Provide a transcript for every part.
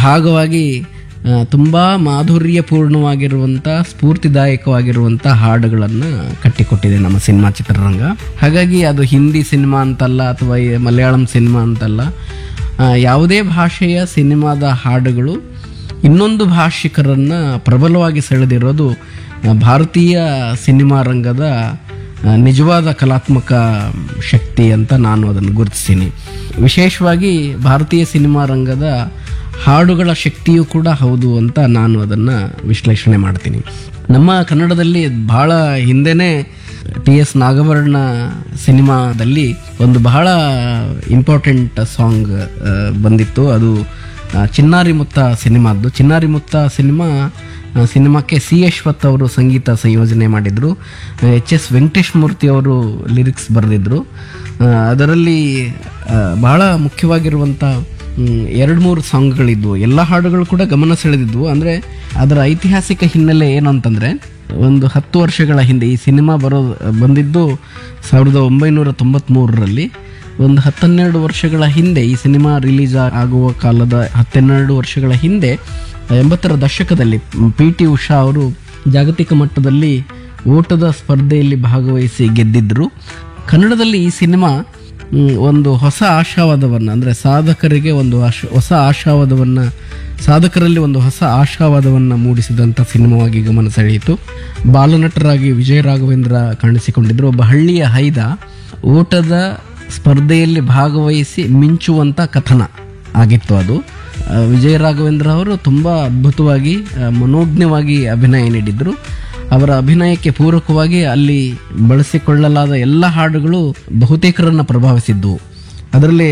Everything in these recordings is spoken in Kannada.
ಭಾಗವಾಗಿ ಆ, ತುಂಬಾ ಮಾಧುರ್ಯಪೂರ್ಣವಾಗಿರುವಂಥ ಸ್ಫೂರ್ತಿದಾಯಕವಾಗಿರುವಂಥ ಹಾಡುಗಳನ್ನು ಕಟ್ಟಿಕೊಟ್ಟಿದೆ ನಮ್ಮ ಸಿನಿಮಾ ಚಿತ್ರರಂಗ ಹಾಗಾಗಿ ಅದು ಹಿಂದಿ ಸಿನಿಮಾ ಅಂತಲ್ಲ ಅಥವಾ ಈ ಮಲಯಾಳಂ ಸಿನಿಮಾ ಅಂತಲ್ಲ ಆ, ಯಾವುದೇ ಭಾಷೆಯ ಸಿನಿಮಾದ ಹಾಡುಗಳು ಇನ್ನೊಂದು ಭಾಷಿಕರನ್ನು ಪ್ರಬಲವಾಗಿ ಸೆಳೆದಿರೋದು ಆ, ಭಾರತೀಯ ಸಿನಿಮಾ ರಂಗದ ಆ, ನಿಜವಾದ ಕಲಾತ್ಮಕ ಶಕ್ತಿ ಅಂತ ನಾನು ಅದನ್ನು ಗುರುತಿಸ್ತೀನಿ ವಿಶೇಷವಾಗಿ ಭಾರತೀಯ ಸಿನಿಮಾ ರಂಗದ ಹಾಡುಗಳ ಶಕ್ತಿಯೂ ಕೂಡ ಹೌದು ಅಂತ ನಾನು ಅದನ್ನು ವಿಶ್ಲೇಷಣೆ ಮಾಡ್ತೀನಿ ನಮ್ಮ ಕನ್ನಡದಲ್ಲಿ ಬಹಳ ಹಿಂದೆನೇ ಟಿ ಎಸ್ ನಾಗವರ್ಣ ಸಿನಿಮಾದಲ್ಲಿ ಒಂದು ಬಹಳ ಇಂಪಾರ್ಟೆಂಟ್ ಸಾಂಗ್ ಬಂದಿತ್ತು ಅದು ಆ, ಚಿನ್ನಾರಿ ಮುತ್ತ ಸಿನಿಮಾದ್ದು ಚಿನ್ನಾರಿ ಮುತ್ತ ಸಿನಿಮಾ ಆ, ಸಿನಿಮಾಕ್ಕೆ ಸಿ ಯಶ್ವತ್ ಅವರು ಸಂಗೀತ ಸಂಯೋಜನೆ ಮಾಡಿದರು ಎಚ್ ಎಸ್ ವೆಂಕಟೇಶ್ ಮೂರ್ತಿ ಅವರು ಲಿರಿಕ್ಸ್ ಬರೆದಿದ್ರು ಆ, ಅದರಲ್ಲಿ ಆ, ಬಹಳ ಮುಖ್ಯವಾಗಿರುವಂಥ ಎರಡು ಮೂರು ಸಾಂಗ್ಗಳಿದ್ವು ಎಲ್ಲ ಹಾಡುಗಳು ಕೂಡ ಗಮನ ಸೆಳೆದಿದ್ವು ಅಂದರೆ ಅದರ ಐತಿಹಾಸಿಕ ಹಿನ್ನೆಲೆ ಏನು ಅಂತಂದರೆ ಒಂದು ಹತ್ತು ವರ್ಷಗಳ ಹಿಂದೆ ಈ ಸಿನಿಮಾ ಬರೋ ಬಂದಿದ್ದು ಸಾವಿರದ ಒಂಬೈನೂರ ತೊಂಬತ್ತ್ಮೂರರಲ್ಲಿ ಒಂದು ಹತ್ತನ್ನೆರಡು ವರ್ಷಗಳ ಹಿಂದೆ ಈ ಸಿನಿಮಾ ರಿಲೀಸ್ ಆಗುವ ಕಾಲದ ಹತ್ತೆರಡು ವರ್ಷಗಳ ಹಿಂದೆ ಎಂಬತ್ತರ ದಶಕದಲ್ಲಿ ಪಿ ಟಿ ಉಷಾ ಅವರು ಜಾಗತಿಕ ಮಟ್ಟದಲ್ಲಿ ಓಟದ ಸ್ಪರ್ಧೆಯಲ್ಲಿ ಭಾಗವಹಿಸಿ ಗೆದ್ದಿದ್ರು ಕನ್ನಡದಲ್ಲಿ ಈ ಸಿನಿಮಾ ಮ್, ಒಂದು ಹೊಸ ಆಶಾವಾದವನ್ನು ಅಂದರೆ ಸಾಧಕರಿಗೆ ಒಂದು ಆಶ ಹೊಸ ಆಶಾವಾದವನ್ನು ಸಾಧಕರಲ್ಲಿ ಒಂದು ಹೊಸ ಆಶಾವಾದವನ್ನು ಮೂಡಿಸಿದಂಥ ಸಿನಿಮಾವಾಗಿ ಗಮನ ಸೆಳೆಯಿತು ಬಾಲನಟರಾಗಿ ವಿಜಯ ರಾಘವೇಂದ್ರ ಕಾಣಿಸಿಕೊಂಡಿದ್ದರು ಒಬ್ಬ ಹಳ್ಳಿಯ ಹೈದ ಓಟದ ಸ್ಪರ್ಧೆಯಲ್ಲಿ ಭಾಗವಹಿಸಿ ಮಿಂಚುವಂಥ ಕಥನ ಆಗಿತ್ತು ಅದು ಆ, ವಿಜಯ ರಾಘವೇಂದ್ರ ಅವರು ತುಂಬ ಅದ್ಭುತವಾಗಿ ಆ, ಮನೋಜ್ಞವಾಗಿ ಅಭಿನಯ ನೀಡಿದ್ರು ಅವರ ಅಭಿನಯಕ್ಕೆ ಪೂರಕವಾಗಿ ಅಲ್ಲಿ ಬಳಸಿಕೊಳ್ಳಲಾದ ಎಲ್ಲ ಹಾಡುಗಳು ಬಹುತೇಕರನ್ನ ಪ್ರಭಾವಿಸಿದ್ದವು ಅದರಲ್ಲಿ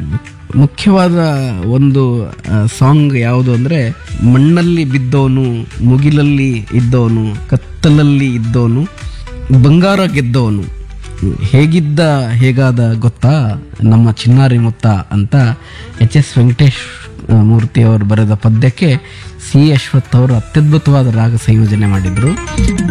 ಮುಖ್ಯವಾದ ಒಂದು ಸಾಂಗ್ ಯಾವುದು ಅಂದರೆ ಮಣ್ಣಲ್ಲಿ ಬಿದ್ದವನು ಮುಗಿಲಲ್ಲಿ ಇದ್ದವನು ಕತ್ತಲಲ್ಲಿ ಇದ್ದವನು ಬಂಗಾರ ಗೆದ್ದವನು ಹೇಗಿದ್ದ ಹೇಗಾದ ಗೊತ್ತಾ ನಮ್ಮ ಚಿನ್ನಾರಿ ಮುತ್ತ ಅಂತ ಎಚ್ ಎಸ್ ವೆಂಕಟೇಶ್ ಆ, ಮೂರ್ತಿ ಅವರು ಬರೆದ ಪದ್ಯಕ್ಕೆ ಸಿ ಅಶ್ವಥ್ ಅವರು ಅತ್ಯದ್ಭುತವಾದ ರಾಗ ಸಂಯೋಜನೆ ಮಾಡಿದ್ರು